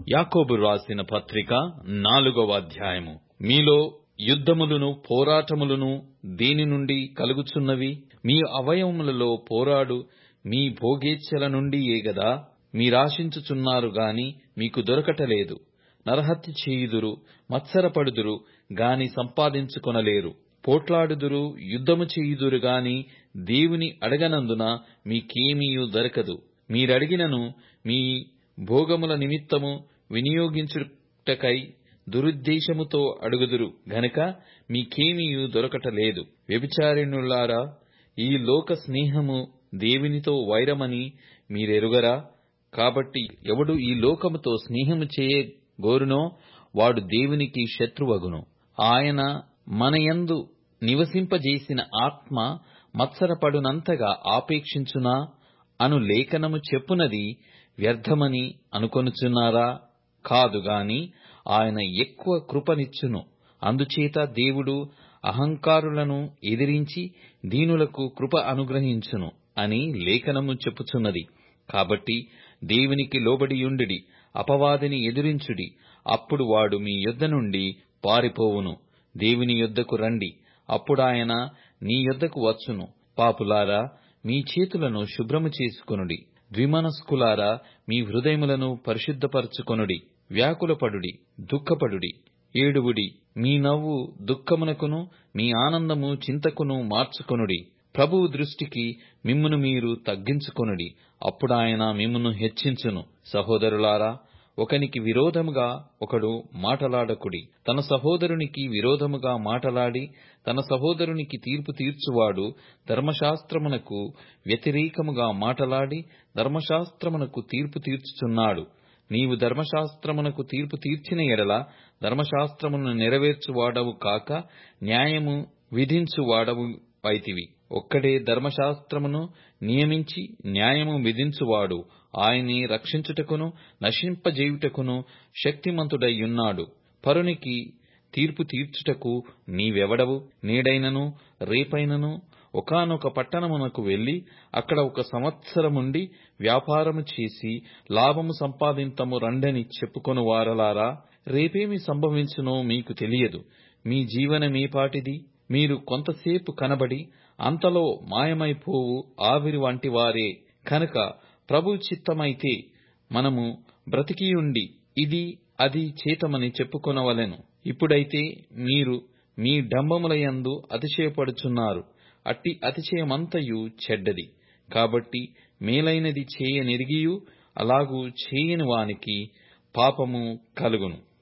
యాకోబు రాసిన పత్రిక నాలుగవ అధ్యాయము మీలో యుద్ధములను పోరాటములను దేని నుండి కలుగుచున్నవి మీ అవయవములలో పోరాడు మీ భోగేచ్ఛల నుండియే గదా మీరాశించుచున్నారు గాని మీకు దొరకటలేదు నరహత్య చేయుదురు మత్సరపడుదురు గాని సంపాదించుకొనలేరు పోట్లాడుదురు యుద్ధము చేయుదురు గాని దేవుని అడగనందున మీకేమీయూ దొరకదు మీరడిగినను మీ భోగముల నిమిత్తము వినియోగించుటకై దురుద్దేశముతో అడుగుదురు గనుక మీకేమీయూ దొరకటలేదు వ్యభిచారిణులారా ఈ లోక స్నేహము దేవునితో వైరమని మీరెరుగరా కాబట్టి ఎవడు ఈ లోకముతో స్నేహము చేయగోరునో వాడు దేవునికి శత్రువగును ఆయన మనయందు నివసింపజేసిన ఆత్మ మత్సరపడునంతగా ఆపేక్షించునా అను లేఖనము చెప్పునది వ్యర్థమని అనుకొనుచున్నారా కాదు గాని ఆయన ఎక్కువ కృపనిచ్చును అందుచేత దేవుడు అహంకారులను ఎదిరించి దీనులకు కృప అనుగ్రహించును అని లేఖనము చెప్పుచున్నది కాబట్టి దేవునికి లోబడియుండుడి అపవాదిని ఎదిరించుడి అప్పుడు వాడు మీ యొద్ద నుండి పారిపోవును దేవుని యొద్దకు రండి అప్పుడాయన నీ యొద్దకు వచ్చును పాపులారా మీ చేతులను శుభ్రము చేసుకొనుడి ద్విమనస్కులారా మీ హృదయములను పరిశుద్ధపరచుకొనుడి వ్యాకులపడుడి దుఃఖపడుడి ఏడువుడి మీ నవ్వు దుఃఖమునకును మీ ఆనందము చింతకును మార్చుకొనుడి ప్రభువు దృష్టికి మిమ్మును మీరు తగ్గించుకొనుడి అప్పుడాయన మిమ్మును హెచ్చించును సహోదరులారా ఒకనికి విరోధముగా ఒకడు మాటలాడకుడి తన సహోదరునికి విరోధముగా మాటలాడి తన సహోదరునికి తీర్పు తీర్చువాడు ధర్మశాస్త్రమునకు వ్యతిరేకముగా మాటలాడి ధర్మశాస్త్రమునకు తీర్పు తీర్చుచున్నాడు నీవు ధర్మశాస్త్రమునకు తీర్పు తీర్చిన ఎడల ధర్మశాస్త్రమును నెరవేర్చువాడవు కాక న్యాయము విధించువాడవు వైతివి ఒక్కడే ధర్మశాస్త్రమును నియమించి న్యాయము విధించువాడు ఆయన్ని రక్షించుటకును నశింపజేయుటకును శక్తిమంతుడయ్యున్నాడు పరునికి తీర్పు తీర్చుటకు నీవెవడవు నేడైనను రేపైనను ఒకానొక పట్టణమునకు వెళ్లి అక్కడ ఒక సంవత్సరముండి వ్యాపారము చేసి లాభము సంపాదింతము రండని చెప్పుకొను వారలారా రేపేమి సంభవించునో మీకు తెలియదు మీ జీవనమేపాటిది మీరు కొంతసేపు కనబడి అంతలో మాయమైపోవు ఆవిరి వంటి వారే కనుక ప్రభు చిత్తమైతే మనము బ్రతికియుండి ఇది అది చేతమని చెప్పుకొనవలెను ఇప్పుడైతే మీరు మీ డంబములయందు అతిశయపడుచున్నారు అట్టి అతిశయమంతయు చెడ్డది కాబట్టి మేలైనది చేయనెరిగియు అలాగూ చేయని వానికి పాపము కలుగును